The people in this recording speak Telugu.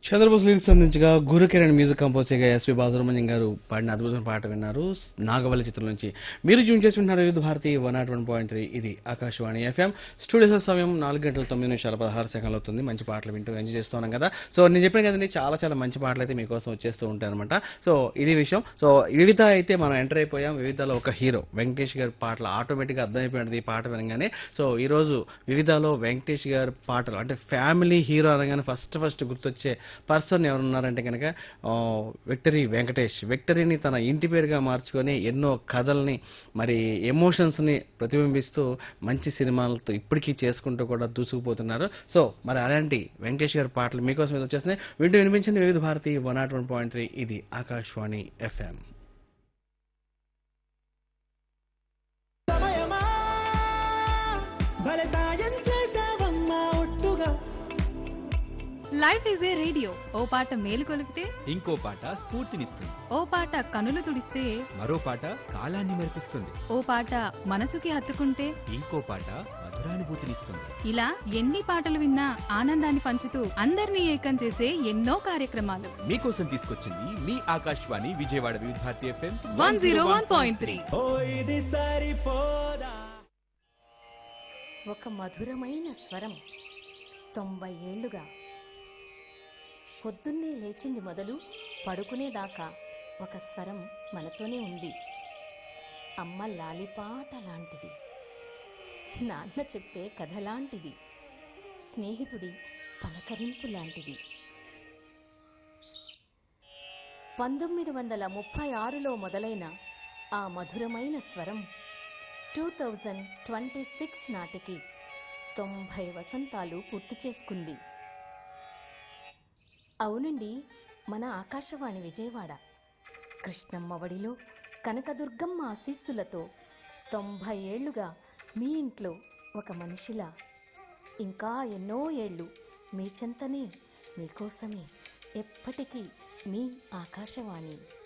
చంద్రబోస్ లిరిక్స్ అందించగా గురుకిరణ్ మ్యూజిక్ కంపోజర్గా ఎస్వి బాలసుబ్రహ్మణ్యం గారు పాడిన అద్భుతమైన పాట విన్నారు నాగవల్లి చిత్రం నుంచి మీరు జూన్ చేసి విన్నారు Vividh Bharati one naught one point three ఇది ఆకాశవాణి ఎఫ్ఎం స్టూడియో సమయం నాలుగు గంటల తొమ్మిది నిమిషాల పదహారు సెకండ్లు అవుతుంది మంచి పాటలు వింటూ ఎంజాయ్ చేస్తున్నాం కదా సో నేను చెప్పాను కదండి చాలా చాలా మంచి పాటలు అయితే మీకోసం వచ్చేస్తూ ఉంటాయి అనమాట సో ఇది విషయం సో వివిధ అయితే మనం ఎంటర్ అయిపోయాం వివిధలో ఒక హీరో వెంకటేష్ గారి పాటలు ఆటోమేటిక్గా అర్థమైపోయినది ఈ పాట వినగానే సో ఈ రోజు వివిధలో వెంకటేష్ గారి పాటలు అంటే ఫ్యామిలీ హీరో అనగానే ఫస్ట్ ఫస్ట్ గుర్తొచ్చే పర్సన్ ఎవరున్నారంటే కనుక ఆ, విక్టరీ వెంకటేష్ విక్టరీని తన ఇంటి పేరుగా మార్చుకొని ఎన్నో కథల్ని మరి ఎమోషన్స్ని ప్రతిబింబిస్తూ మంచి సినిమాలతో ఇప్పటికీ చేసుకుంటూ కూడా దూసుకుపోతున్నారు సో మరి అలాంటి వెంకటేష్ గారి పాటలు మీకోసం ఇది వచ్చేస్తున్నాయి వింటూ వినిపించండి Vividh Bharati one naught one point three ఇది ఆకాశవాణి ఎఫ్ఎం సమయమా భలే సాయం చేసావమ్మా ఒట్టుగా లైఫ్ ఈజ్ ఏ రేడియో ఓ పాట మేలు కొలిపితే ఇంకో పాట స్ఫూర్తినిస్తుంది ఓ పాట కనులు తుడిస్తే మరో పాట కాలాన్ని మెరిపిస్తుంది ఓ పాట మనసుకి హత్తుకుంటే ఇంకో పాట మధురానుభూతినిస్తుంది ఇలా ఎన్ని పాటలు విన్నా ఆనందాన్ని పంచుతూ అందరినీ ఏకం చేసే ఎన్నో కార్యక్రమాలు మీకోసం తీసుకొచ్చింది మీ Akashvani Vijayawada Vividh Bharati FM one zero one point three ఓ ఇది సరిపోదా ఒక మధురమైన స్వరం తొంభై ఏళ్లుగా పొద్దున్నే లేచింది మొదలు పడుకునేదాకా ఒక స్వరం మనతోనే ఉంది అమ్మ లాలిపాట లాంటిది నాన్న చెప్పే కథ లాంటిది స్నేహితుడి పలకరింపు లాంటిది పంతొమ్మిది వందల ముప్పై ఆరులో మొదలైన ఆ మధురమైన స్వరం టూ థౌజండ్ ట్వంటీ సిక్స్ నాటికి తొంభై వసంతాలు పూర్తి చేసుకుంది అవునండి మన ఆకాశవాణి విజయవాడ కృష్ణమ్మ వడిలో కనకదుర్గమ్మ ఆశీస్సులతో తొంభై ఏళ్లుగా మీ ఇంట్లో ఒక మనిషిలా ఇంకా ఎన్నో ఏళ్ళు మీ చెంతనే మీకోసమే ఎప్పటికీ మీ ఆకాశవాణి